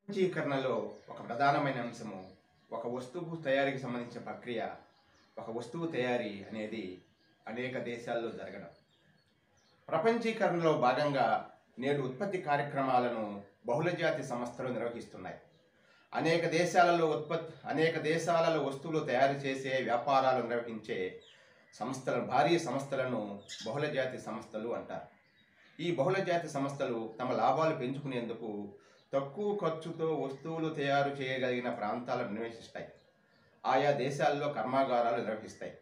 ప్రపంచీకరణలో ఒక ప్రధానమైన అంశము ఒక వస్తువు తయారీకి సంబంధించిన ప్రక్రియ ఒక వస్తువు తయారీ అనేది అనేక దేశాల్లో జరగడం ప్రపంచీకరణలో భాగంగా నేడు ఉత్పత్తి కార్యక్రమాలను బహుళజాతి సంస్థలు నిర్వహిస్తున్నాయి అనేక దేశాలలో ఉత్పత్తి అనేక దేశాలలో వస్తువులు తయారు చేసే వ్యాపారాలు నిర్వహించే సంస్థల భారీ సంస్థలను బహుళజాతి సంస్థలు అంటారు ఈ బహుళజాతి సంస్థలు తమ లాభాలు పెంచుకునేందుకు తక్కువ ఖర్చుతో వస్తువులు తయారు చేయగలిగిన ప్రాంతాలను అన్వేషిస్తాయి ఆయా దేశాల్లో కర్మాగారాలు నిర్వహిస్తాయి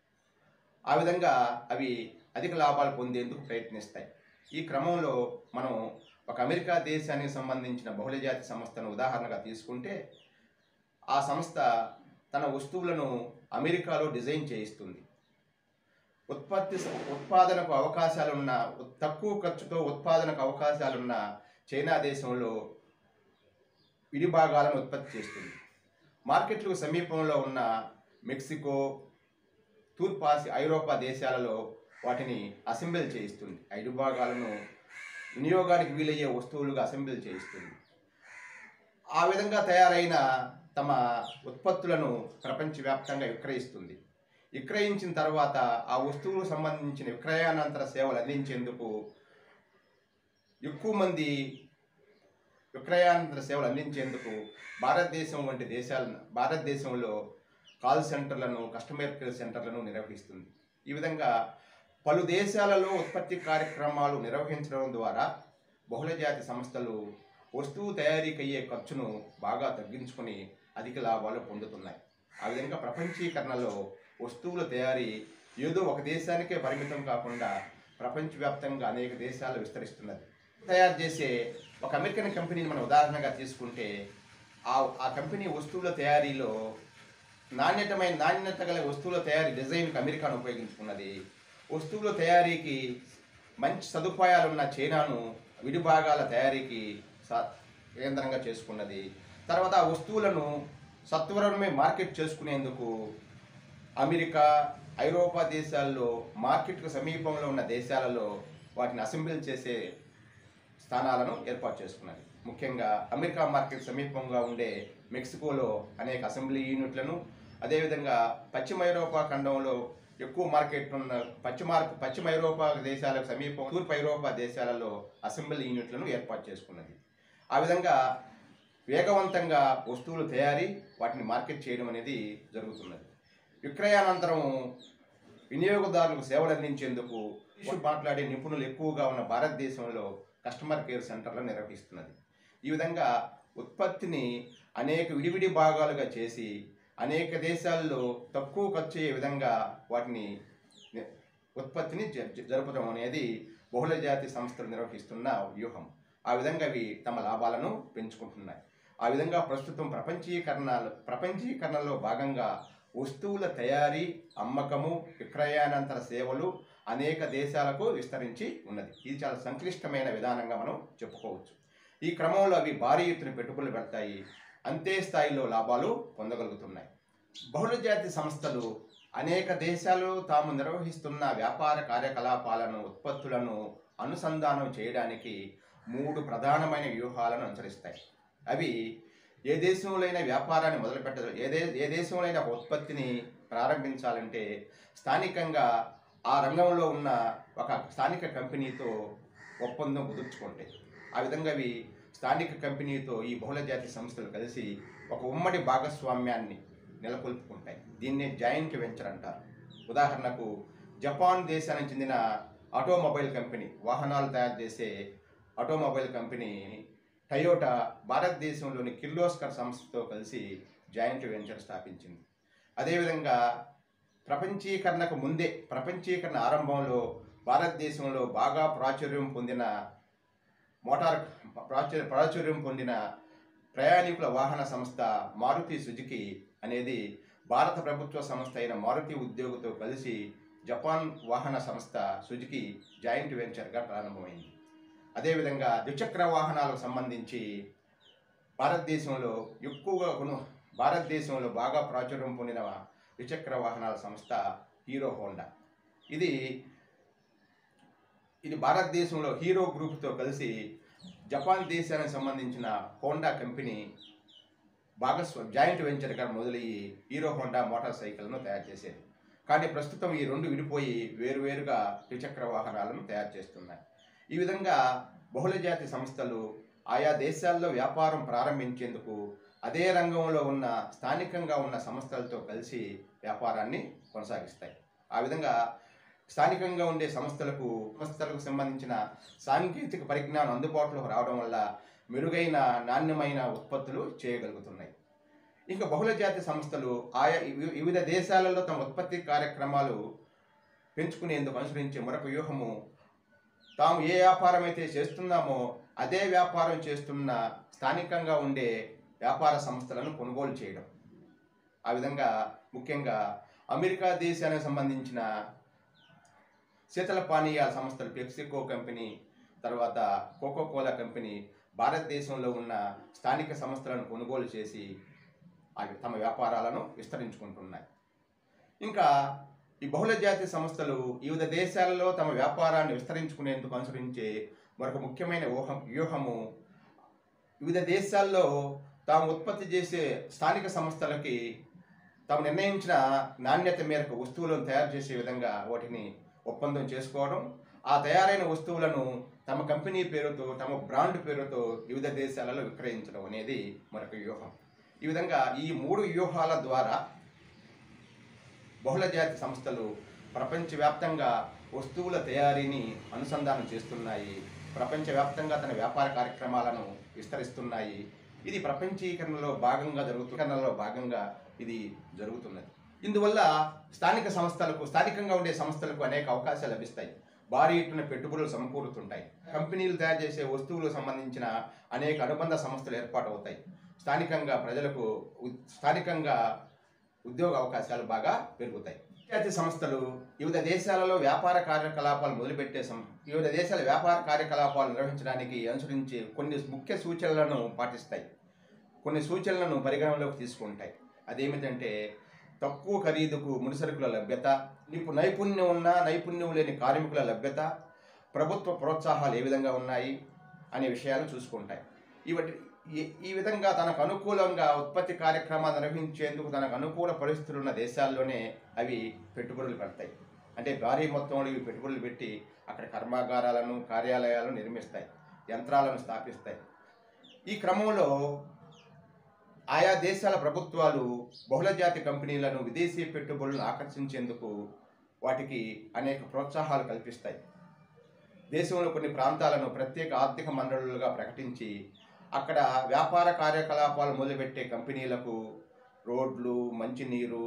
ఆ విధంగా అవి అధిక లాభాలు పొందేందుకు ప్రయత్నిస్తాయి ఈ క్రమంలో మనం ఒక అమెరికా దేశానికి సంబంధించిన బహుళజాతి సంస్థను ఉదాహరణగా తీసుకుంటే ఆ సంస్థ తన వస్తువులను అమెరికాలో డిజైన్ చేయిస్తుంది ఉత్పత్తి ఉత్పాదనకు అవకాశాలున్న తక్కువ ఖర్చుతో ఉత్పాదనకు అవకాశాలున్న చైనా దేశంలో విడి భాగాలను ఉత్పత్తి చేస్తుంది మార్కెట్లకు సమీపంలో ఉన్న మెక్సికో తూర్పు ఆసి- ఐరోపా దేశాలలో వాటిని అసెంబ్లీ చేయిస్తుంది ఐదు భాగాలను వినియోగానికి వీలయ్యే వస్తువులుగా అసెంబ్లీ చేయిస్తుంది ఆ విధంగా తయారైన తమ ఉత్పత్తులను ప్రపంచవ్యాప్తంగా విక్రయిస్తుంది విక్రయించిన తర్వాత ఆ వస్తువులకు సంబంధించిన విక్రయానంతర సేవలు అందించేందుకు ఎక్కువ మంది విక్రయానంతర సేవలు అందించేందుకు భారతదేశం వంటి దేశాల భారతదేశంలో కాల్ సెంటర్లను కస్టమర్ కేర్ సెంటర్లను నిర్వహిస్తుంది ఈ విధంగా పలు దేశాలలో ఉత్పత్తి కార్యక్రమాలు నిర్వహించడం ద్వారా బహుళజాతి సంస్థలు వస్తువు తయారీకి అయ్యే ఖర్చును బాగా తగ్గించుకొని అధిక లాభాలు పొందుతున్నాయి ఆ విధంగా ప్రపంచీకరణలో వస్తువుల తయారీ ఏదో ఒక దేశానికే పరిమితం కాకుండా ప్రపంచవ్యాప్తంగా అనేక దేశాలు విస్తరిస్తున్నది తయారు చేసే ఒక అమెరికన్ కంపెనీని మనం ఉదాహరణగా తీసుకుంటే ఆ ఆ కంపెనీ వస్తువుల తయారీలో నాణ్యతమైన నాణ్యత గల వస్తువుల తయారీ డిజైన్కి అమెరికాను ఉపయోగించుకున్నది వస్తువుల తయారీకి మంచి సదుపాయాలున్న చైనాను విడిభాగాల తయారీకి స- కేంద్రంగా చేసుకున్నది తర్వాత ఆ వస్తువులను సత్వరమే మార్కెట్ చేసుకునేందుకు అమెరికా ఐరోపా దేశాల్లో మార్కెట్కు సమీపంలో ఉన్న దేశాలలో వాటిని అసెంబ్లీ చేసే స్థానాలను ఏర్పాటు చేసుకున్నది ముఖ్యంగా అమెరికా మార్కెట్ సమీపంగా ఉండే మెక్సికోలో అనేక అసెంబ్లీ యూనిట్లను అదేవిధంగా పశ్చిమ ఐరోపా ఖండంలో ఎక్కువ మార్కెట్ ఉన్న పశ్చిమ పశ్చిమ ఐరోపా దేశాలకు సమీపం తూర్పు ఐరోపా దేశాలలో అసెంబ్లీ యూనిట్లను ఏర్పాటు చేసుకున్నది ఆ విధంగా వేగవంతంగా వస్తువులు తయారీ వాటిని మార్కెట్ చేయడం అనేది జరుగుతున్నది విక్రయానంతరం వినియోగదారులకు సేవలు అందించేందుకు ఇంగ్లీషు మాట్లాడే నిపుణులు ఎక్కువగా ఉన్న భారతదేశంలో కస్టమర్ కేర్ సెంటర్లను నిర్వహిస్తున్నది ఈ విధంగా ఉత్పత్తిని అనేక విడివిడి భాగాలుగా చేసి అనేక దేశాల్లో తక్కువ ఖర్చు అయ్యే విధంగా వాటిని ని- ఉత్పత్తిని జ- జ- జరపడం అనేది బహుళజాతి సంస్థలు నిర్వహిస్తున్న వ్యూహం ఆ విధంగా అవి తమ లాభాలను పెంచుకుంటున్నాయి ఆ విధంగా ప్రస్తుతం ప్రపంచీకరణ ప్రపంచీకరణలో భాగంగా వస్తువుల తయారీ అమ్మకము విక్రయానంతర సేవలు అనేక దేశాలకు విస్తరించి ఉన్నది ఇది చాలా సంక్లిష్టమైన విధానంగా మనం చెప్పుకోవచ్చు ఈ క్రమంలో అవి భారీ ఎత్తున పెట్టుబడులు పెడతాయి అంతే స్థాయిలో లాభాలు పొందగలుగుతున్నాయి బహుళజాతి సంస్థలు అనేక దేశాలు తాము నిర్వహిస్తున్న వ్యాపార కార్యకలాపాలను ఉత్పత్తులను అనుసంధానం చేయడానికి మూడు ప్రధానమైన వ్యూహాలను అనుసరిస్తాయి అవి ఏ దేశంలోనైనా వ్యాపారాన్ని మొదలుపెట్ట ఏ దే ఏ దేశంలోనైనా ఒక ఉత్పత్తిని ప్రారంభించాలంటే స్థానికంగా ఆ రంగంలో ఉన్న ఒక స్థానిక కంపెనీతో ఒప్పందం కుదుర్చుకుంటాయి ఆ విధంగా అవి స్థానిక కంపెనీతో ఈ బహుళజాతి సంస్థలు కలిసి ఒక ఉమ్మడి భాగస్వామ్యాన్ని నెలకొల్పుకుంటాయి దీన్నే జాయింట్ వెంచర్ అంటారు ఉదాహరణకు జపాన్ దేశానికి చెందిన ఆటోమొబైల్ కంపెనీ వాహనాలు తయారు చేసే ఆటోమొబైల్ కంపెనీ టయోటా భారతదేశంలోని కిర్లోస్కర్ సంస్థతో కలిసి జాయింట్ వెంచర్ స్థాపించింది అదేవిధంగా ప్రపంచీకరణకు ముందే ప్రపంచీకరణ ఆరంభంలో భారతదేశంలో బాగా ప్రాచుర్యం పొందిన మోటార్ ప్రాచుర్య ప్రాచుర్యం పొందిన ప్రయాణికుల వాహన సంస్థ మారుతి సుజుకి అనేది భారత ప్రభుత్వ సంస్థ అయిన మారుతి ఉద్యోగితో కలిసి జపాన్ వాహన సంస్థ సుజుకి జాయింట్ వెంచర్గా ప్రారంభమైంది అదేవిధంగా ద్విచక్ర వాహనాలకు సంబంధించి భారతదేశంలో ఎక్కువగా కొను భారతదేశంలో బాగా ప్రాచుర్యం పొందిన ద్విచక్ర వాహనాల సంస్థ హీరో హోండా ఇది ఇది భారతదేశంలో హీరో గ్రూప్తో కలిసి జపాన్ దేశానికి సంబంధించిన హోండా కంపెనీ భాగస్వా జాయింట్ వెంచర్గా మొదలయ్యి హీరో హోండా మోటార్ సైకిల్ను తయారు చేసేది కానీ ప్రస్తుతం ఈ రెండు విడిపోయి వేరువేరుగా ద్విచక్ర వాహనాలను తయారు చేస్తున్నాయి ఈ విధంగా బహుళజాతి సంస్థలు ఆయా దేశాల్లో వ్యాపారం ప్రారంభించేందుకు అదే రంగంలో ఉన్న స్థానికంగా ఉన్న సంస్థలతో కలిసి వ్యాపారాన్ని కొనసాగిస్తాయి ఆ విధంగా స్థానికంగా ఉండే సంస్థలకు సంస్థలకు సంబంధించిన సాంకేతిక పరిజ్ఞానం అందుబాటులోకి రావడం వల్ల మెరుగైన నాణ్యమైన ఉత్పత్తులు చేయగలుగుతున్నాయి ఇంకా బహుళజాతి సంస్థలు ఆయా వి- వివిధ దేశాలలో తమ ఉత్పత్తి కార్యక్రమాలు పెంచుకునేందుకు అనుసరించే మరొక వ్యూహము తాము ఏ వ్యాపారం అయితే చేస్తున్నామో అదే వ్యాపారం చేస్తున్న స్థానికంగా ఉండే వ్యాపార సంస్థలను కొనుగోలు చేయడం ఆ విధంగా ముఖ్యంగా అమెరికా దేశానికి సంబంధించిన శీతల పానీయాల సంస్థలు పెప్సికో కంపెనీ తర్వాత కోకో కోలా కంపెనీ భారతదేశంలో ఉన్న స్థానిక సంస్థలను కొనుగోలు చేసి అవి తమ వ్యాపారాలను విస్తరించుకుంటున్నాయి ఇంకా ఈ బహుళజాతి సంస్థలు వివిధ దేశాలలో తమ వ్యాపారాన్ని విస్తరించుకునేందుకు అనుసరించే మరొక ముఖ్యమైన ఊహం వ్యూహము వివిధ దేశాల్లో తాము ఉత్పత్తి చేసే స్థానిక సంస్థలకి తాము నిర్ణయించిన నాణ్యత మేరకు వస్తువులను తయారు చేసే విధంగా వాటిని ఒప్పందం చేసుకోవడం ఆ తయారైన వస్తువులను తమ కంపెనీ పేరుతో తమ బ్రాండ్ పేరుతో వివిధ దేశాలలో విక్రయించడం అనేది మరొక వ్యూహం ఈ విధంగా ఈ మూడు వ్యూహాల ద్వారా బహుళజాతి సంస్థలు ప్రపంచవ్యాప్తంగా వస్తువుల తయారీని అనుసంధానం చేస్తున్నాయి ప్రపంచవ్యాప్తంగా తన వ్యాపార కార్యక్రమాలను విస్తరిస్తున్నాయి ఇది ప్రపంచీకరణలో భాగంగా జరుగుతున్నలో భాగంగా ఇది జరుగుతున్నది ఇందువల్ల స్థానిక సంస్థలకు స్థానికంగా ఉండే సంస్థలకు అనేక అవకాశాలు లభిస్తాయి భారీ ఎత్తున పెట్టుబడులు సమకూరుతుంటాయి కంపెనీలు తయారు చేసే వస్తువులకు సంబంధించిన అనేక అనుబంధ సంస్థలు ఏర్పాటు అవుతాయి స్థానికంగా ప్రజలకు ఉ- స్థానికంగా ఉద్యోగ అవకాశాలు బాగా పెరుగుతాయి జాతి సంస్థలు వివిధ దేశాలలో వ్యాపార కార్యకలాపాలు మొదలుపెట్టే సం వివిధ దేశాల వ్యాపార కార్యకలాపాలు నిర్వహించడానికి అనుసరించే కొన్ని ముఖ్య సూచనలను పాటిస్తాయి కొన్ని సూచనలను పరిగణనలోకి తీసుకుంటాయి అదేమిటంటే తక్కువ ఖరీదుకు ముడిసరుకుల లభ్యత నిపు నైపుణ్యం ఉన్న నైపుణ్యం లేని కార్మికుల లభ్యత ప్రభుత్వ ప్రోత్సాహాలు ఏ విధంగా ఉన్నాయి అనే విషయాలు చూసుకుంటాయి ఇవటి ఈ- ఈ విధంగా తనకు అనుకూలంగా ఉత్పత్తి కార్యక్రమాలు నిర్వహించేందుకు తనకు అనుకూల పరిస్థితులు ఉన్న దేశాల్లోనే అవి పెట్టుబడులు పెడతాయి అంటే భారీ మొత్తంలో ఇవి పెట్టుబడులు పెట్టి అక్కడ కర్మాగారాలను కార్యాలయాలను నిర్మిస్తాయి యంత్రాలను స్థాపిస్తాయి ఈ క్రమంలో ఆయా దేశాల ప్రభుత్వాలు బహుళజాతి కంపెనీలను విదేశీ పెట్టుబడులను ఆకర్షించేందుకు వాటికి అనేక ప్రోత్సాహాలు కల్పిస్తాయి దేశంలో కొన్ని ప్రాంతాలను ప్రత్యేక ఆర్థిక మండలులుగా ప్రకటించి అక్కడ వ్యాపార కార్యకలాపాలు మొదలుపెట్టే కంపెనీలకు రోడ్లు మంచినీరు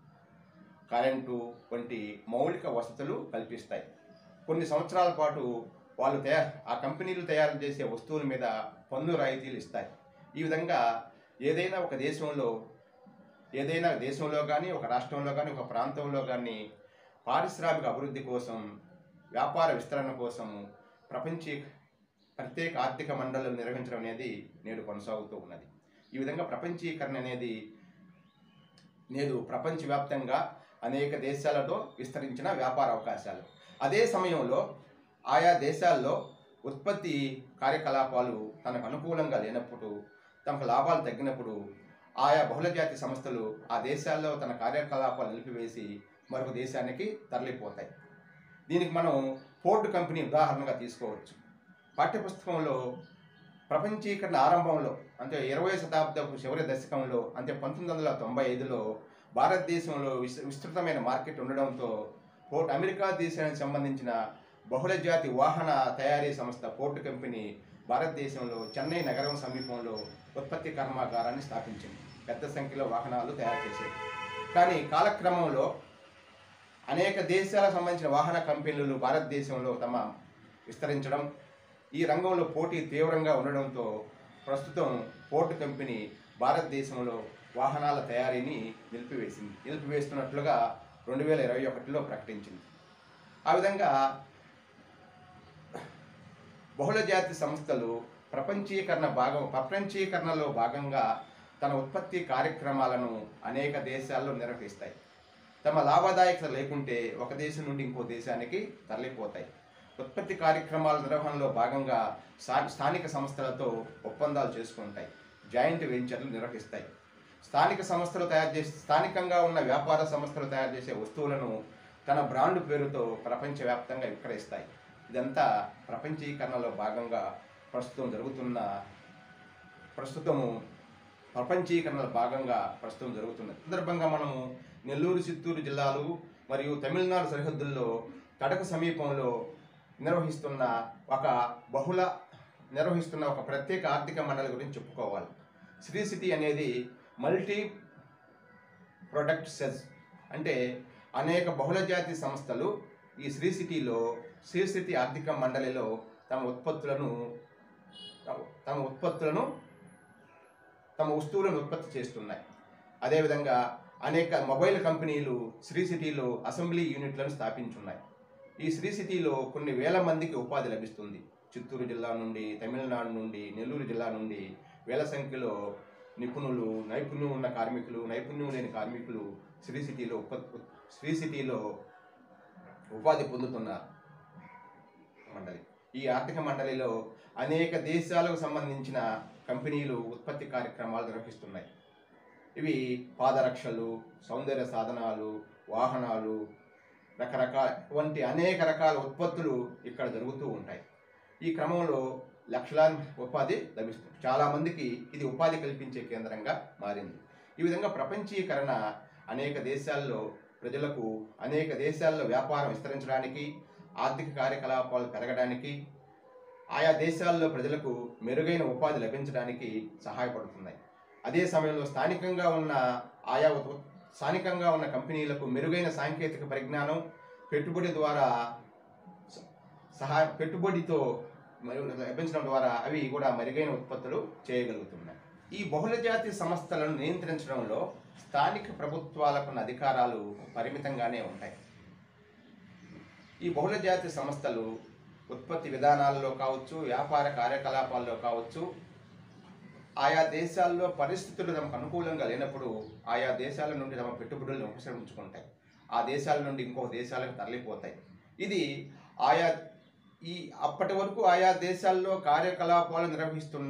కరెంటు వంటి మౌలిక వసతులు కల్పిస్తాయి కొన్ని సంవత్సరాల పాటు వాళ్ళు తయారు ఆ కంపెనీలు తయారు చేసే వస్తువుల మీద పన్ను రాయితీలు ఇస్తాయి ఈ విధంగా ఏదైనా ఒక దేశంలో ఏదైనా దేశంలో కానీ ఒక రాష్ట్రంలో కానీ ఒక ప్రాంతంలో కానీ పారిశ్రామిక అభివృద్ధి కోసం వ్యాపార విస్తరణ కోసం ప్రపంచీ ప్రత్యేక ఆర్థిక మండళ్ళు నిర్వహించడం అనేది నేడు కొనసాగుతూ ఉన్నది ఈ విధంగా ప్రపంచీకరణ అనేది నేడు ప్రపంచవ్యాప్తంగా అనేక దేశాలతో విస్తరించిన వ్యాపార అవకాశాలు అదే సమయంలో ఆయా దేశాల్లో ఉత్పత్తి కార్యకలాపాలు తనకు అనుకూలంగా లేనప్పుడు తమకు లాభాలు తగ్గినప్పుడు ఆయా బహుళజాతి సంస్థలు ఆ దేశాల్లో తన కార్యకలాపాలు నిలిపివేసి మరొక దేశానికి తరలిపోతాయి దీనికి మనం ఫోర్డ్ కంపెనీ ఉదాహరణగా తీసుకోవచ్చు పాఠ్యపుస్తకంలో ప్రపంచీకరణ ఆరంభంలో అంటే ఇరవై శతాబ్దపు చివరి దశకంలో అంటే పంతొమ్మిది వందల తొంభై ఐదులో భారతదేశంలో విస్ విస్తృతమైన మార్కెట్ ఉండడంతో ఫోర్డ్ అమెరికా దేశానికి సంబంధించిన బహుళజాతి వాహన తయారీ సంస్థ ఫోర్డ్ కంపెనీ భారతదేశంలో చెన్నై నగరం సమీపంలో ఉత్పత్తి కర్మాగారాన్ని స్థాపించింది పెద్ద సంఖ్యలో వాహనాలు తయారు చేసేది కానీ కాలక్రమంలో అనేక దేశాలకు సంబంధించిన వాహన కంపెనీలు భారతదేశంలో తమ విస్తరించడం ఈ రంగంలో పోటీ తీవ్రంగా ఉండడంతో ప్రస్తుతం ఫోర్డ్ కంపెనీ భారతదేశంలో వాహనాల తయారీని నిలిపివేసింది నిలిపివేస్తున్నట్లుగా రెండు వేల ఇరవై ఒకటిలో ప్రకటించింది ఆ విధంగా బహుళజాతి సంస్థలు ప్రపంచీకరణ భాగం ప్రపంచీకరణలో భాగంగా తన ఉత్పత్తి కార్యక్రమాలను అనేక దేశాల్లో నిర్వహిస్తాయి తమ లాభదాయకత లేకుంటే ఒక దేశం నుండి ఇంకో దేశానికి తరలిపోతాయి ఉత్పత్తి కార్యక్రమాల నిర్వహణలో భాగంగా స్థా- స్థానిక సంస్థలతో ఒప్పందాలు చేసుకుంటాయి జాయింట్ వెంచర్లు నిర్వహిస్తాయి స్థానిక సంస్థలు తయారు చేసే స్థానికంగా ఉన్న వ్యాపార సంస్థలు తయారు చేసే వస్తువులను తన బ్రాండ్ పేరుతో ప్రపంచవ్యాప్తంగా విక్రయిస్తాయి ఇదంతా ప్రపంచీకరణలో భాగంగా ప్రస్తుతం జరుగుతున్న ప్రస్తుతము ప్రపంచీకరణలో భాగంగా ప్రస్తుతం జరుగుతున్నది ఈ సందర్భంగా మనము నెల్లూరు చిత్తూరు జిల్లాలు మరియు తమిళనాడు సరిహద్దుల్లో కడక సమీపంలో నిర్వహిస్తున్న ఒక బహుళ నిర్వహిస్తున్న ఒక ప్రత్యేక ఆర్థిక మండలి గురించి చెప్పుకోవాలి శ్రీ సిటీ అనేది మల్టీ ప్రొడక్ట్ సెజ్ అంటే అనేక బహుళజాతి సంస్థలు ఈ శ్రీ సిటీలో శ్రీ సిటీ ఆర్థిక మండలిలో తమ ఉత్పత్తులను తమ- తమ ఉత్పత్తులను తమ వస్తువులను ఉత్పత్తి చేస్తున్నాయి అదేవిధంగా అనేక మొబైల్ కంపెనీలు శ్రీ సిటీలో అసెంబ్లీ యూనిట్లను స్థాపించున్నాయి ఈ శ్రీ సిటీలో కొన్ని వేల మందికి ఉపాధి లభిస్తుంది చిత్తూరు జిల్లా నుండి తమిళనాడు నుండి నెల్లూరు జిల్లా నుండి వేల సంఖ్యలో నిపుణులు నైపుణ్యం ఉన్న కార్మికులు నైపుణ్యం లేని కార్మికులు శ్రీ సిటీలో ఉత్పత్తి శ్రీ సిటీలో ఉపాధి పొందుతున్నారు మండలి ఈ ఆర్థిక మండలిలో అనేక దేశాలకు సంబంధించిన కంపెనీలు ఉత్పత్తి కార్యక్రమాలు నిర్వహిస్తున్నాయి ఇవి పాదరక్షలు సౌందర్య సాధనాలు వాహనాలు రకరకాల వంటి అనేక రకాల ఉత్పత్తులు ఇక్కడ జరుగుతూ ఉంటాయి ఈ క్రమంలో లక్షలాది ఉపాధి లభిస్తుంది చాలామందికి ఇది ఉపాధి కల్పించే కేంద్రంగా మారింది ఈ విధంగా ప్రపంచీకరణ అనేక దేశాల్లో ప్రజలకు అనేక దేశాల్లో వ్యాపారం విస్తరించడానికి ఆర్థిక కార్యకలాపాలు పెరగడానికి ఆయా దేశాల్లో ప్రజలకు మెరుగైన ఉపాధి లభించడానికి సహాయపడుతున్నాయి అదే సమయంలో స్థానికంగా ఉన్న ఆయా ఉత్- స్థానికంగా ఉన్న కంపెనీలకు మెరుగైన సాంకేతిక పరిజ్ఞానం పెట్టుబడి ద్వారా స- సహాయ పెట్టుబడితో మరియు లభించడం ద్వారా అవి కూడా మెరుగైన ఉత్పత్తులు చేయగలుగుతున్నాయి ఈ బహుళజాతి సంస్థలను నియంత్రించడంలో స్థానిక ప్రభుత్వాలకున్న అధికారాలు పరిమితంగానే ఉంటాయి ఈ బహుళజాతి సంస్థలు ఉత్పత్తి విధానాల్లో కావచ్చు వ్యాపార కార్యకలాపాల్లో కావచ్చు ఆయా దేశాల్లో పరిస్థితులు తమకు అనుకూలంగా లేనప్పుడు ఆయా దేశాల నుండి తమ పెట్టుబడులను ఉపసంహరించుకుంటాయి ఆ దేశాల నుండి ఇంకో దేశాలకు తరలిపోతాయి ఇది ఆయా ఈ అప్పటి వరకు ఆయా దేశాల్లో కార్యకలాపాలు నిర్వహిస్తున్న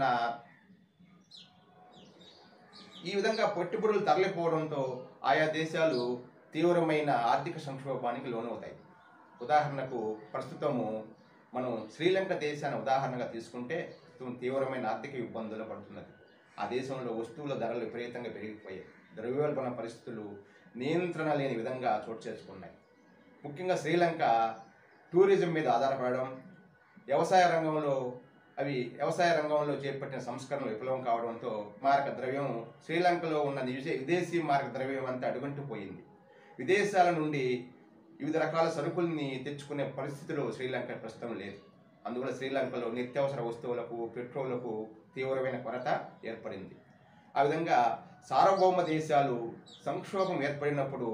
ఈ విధంగా పెట్టుబడులు తరలిపోవడంతో ఆయా దేశాలు తీవ్రమైన ఆర్థిక సంక్షోభానికి లోనవుతాయి ఉదాహరణకు ప్రస్తుతము మనం శ్రీలంక దేశాన్ని ఉదాహరణగా తీసుకుంటే ప్రస్తుతం తీవ్రమైన ఆర్థిక ఇబ్బందులు పడుతున్నది ఆ దేశంలో వస్తువుల ధరలు విపరీతంగా పెరిగిపోయాయి ద్రవ్యోల్బణ పరిస్థితులు నియంత్రణ లేని విధంగా చోటు చేసుకున్నాయి ముఖ్యంగా శ్రీలంక టూరిజం మీద ఆధారపడడం వ్యవసాయ రంగంలో అవి వ్యవసాయ రంగంలో చేపట్టిన సంస్కరణలు విఫలం కావడంతో మారక ద్రవ్యం శ్రీలంకలో ఉన్న విదే- విదేశీ మారక ద్రవ్యం అంతా అడుగంటూ పోయింది విదేశాల నుండి వివిధ రకాల సరుకుల్ని తెచ్చుకునే పరిస్థితులు శ్రీలంక ప్రస్తుతం లేదు అందువల్ల శ్రీలంకలో నిత్యావసర వస్తువులకు పెట్రోలుకు తీవ్రమైన కొరత ఏర్పడింది ఆ విధంగా సార్వభౌమ దేశాలు సంక్షోభం ఏర్పడినప్పుడు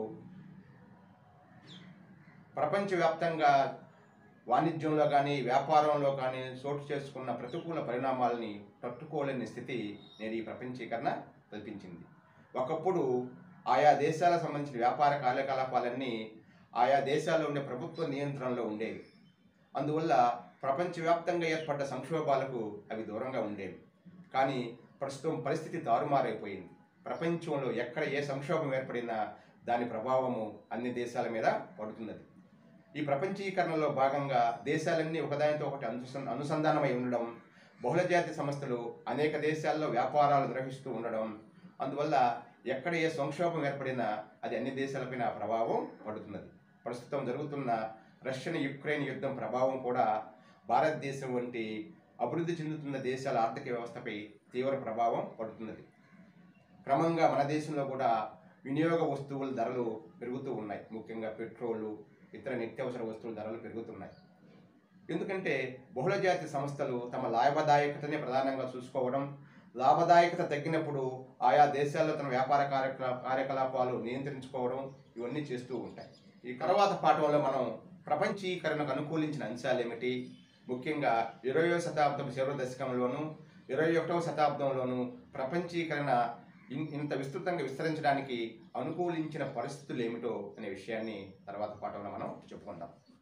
ప్రపంచవ్యాప్తంగా వాణిజ్యంలో కానీ వ్యాపారంలో కానీ చోటు చేసుకున్న ప్రతికూల పరిణామాలని తట్టుకోలేని స్థితి నేడు ఈ ప్రపంచీకరణ కల్పించింది ఒకప్పుడు ఆయా దేశాలకు సంబంధించిన వ్యాపార కార్యకలాపాలన్నీ ఆయా దేశాల్లో ఉండే ప్రభుత్వ నియంత్రణలో ఉండేవి అందువల్ల ప్రపంచవ్యాప్తంగా ఏర్పడ్డ సంక్షోభాలకు అవి దూరంగా ఉండేవి కానీ ప్రస్తుతం పరిస్థితి తారుమారైపోయింది ప్రపంచంలో ఎక్కడ ఏ సంక్షోభం ఏర్పడినా దాని ప్రభావము అన్ని దేశాల మీద పడుతున్నది ఈ ప్రపంచీకరణలో భాగంగా దేశాలన్నీ ఒకదానితో ఒకటి అనుస- అనుసంధానమై ఉండడం బహుళజాతి సంస్థలు అనేక దేశాల్లో వ్యాపారాలు నిర్వహిస్తూ ఉండడం అందువల్ల ఎక్కడ ఏ సంక్షోభం ఏర్పడినా అది అన్ని దేశాలపైన ఆ ప్రభావం పడుతున్నది ప్రస్తుతం జరుగుతున్న రష్యన్ యుక్రెయిన్ యుద్ధం ప్రభావం కూడా భారతదేశం వంటి అభివృద్ధి చెందుతున్న దేశాల ఆర్థిక వ్యవస్థపై తీవ్ర ప్రభావం పడుతున్నది క్రమంగా మన దేశంలో కూడా వినియోగ వస్తువుల ధరలు పెరుగుతూ ఉన్నాయి ముఖ్యంగా పెట్రోలు ఇతర నిత్యావసర వస్తువుల ధరలు పెరుగుతున్నాయి ఎందుకంటే బహుళజాతి సంస్థలు తమ లాభదాయకతనే ప్రధానంగా చూసుకోవడం లాభదాయకత తగ్గినప్పుడు ఆయా దేశాల్లో తన వ్యాపార కార్యకలా కార్యకలాపాలు నియంత్రించుకోవడం ఇవన్నీ చేస్తూ ఉంటాయి ఈ తర్వాత పాఠంలో మనం ప్రపంచీకరణకు అనుకూలించిన అంశాలు ఏమిటి ముఖ్యంగా ఇరవయో శతాబ్దం చివరి దశకంలోను ఇరవై ఒకటవ శతాబ్దంలోను ప్రపంచీకరణ ఇన్- ఇంత విస్తృతంగా విస్తరించడానికి అనుకూలించిన పరిస్థితులు ఏమిటో అనే విషయాన్ని తర్వాత పాఠంలో మనం చెప్పుకుందాం